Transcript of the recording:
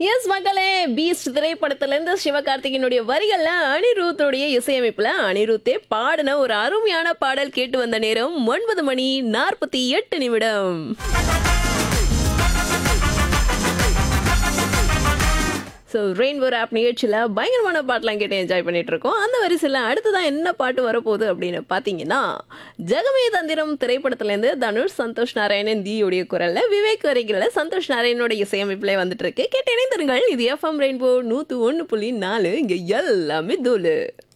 S மக்களே Beast திரைப்படத்துல இருந்து சிவகார்த்திகேயனுடைய வரிகள்ல அனிருத்தோடைய இசையமைப்புல அனிருத்தே பாடின ஒரு அருமையான பாடல் கேட்டு வந்த நேரம் ஒன்பது மணி நாற்பத்தி எட்டு நிமிடம் ஸோ ரெயின்போ ஆப் நிகழ்ச்சியில் பயங்கரமான பாட்டெலாம் கேட்டு என்ஜாய் பண்ணிட்டு இருக்கோம் அந்த வரிசையில் அடுத்ததான் என்ன பாட்டு வரப்போகுது அப்படின்னு பார்த்தீங்கன்னா ஜெகமே தந்திரம் திரைப்படத்துலேருந்து தனுஷ் சந்தோஷ் நாராயணன் தீயோடைய குரலில் விவேக் வரைகளில் சந்தோஷ் நாராயணனோட இசையமைப்பில் வந்துட்டு இருக்கு கேட்டு இணைந்திருங்கள் இது எஃப்எம் ரெயின்போ நூற்று ஒன்று புள்ளி நாலு இங்கே எல்லாமே தூளு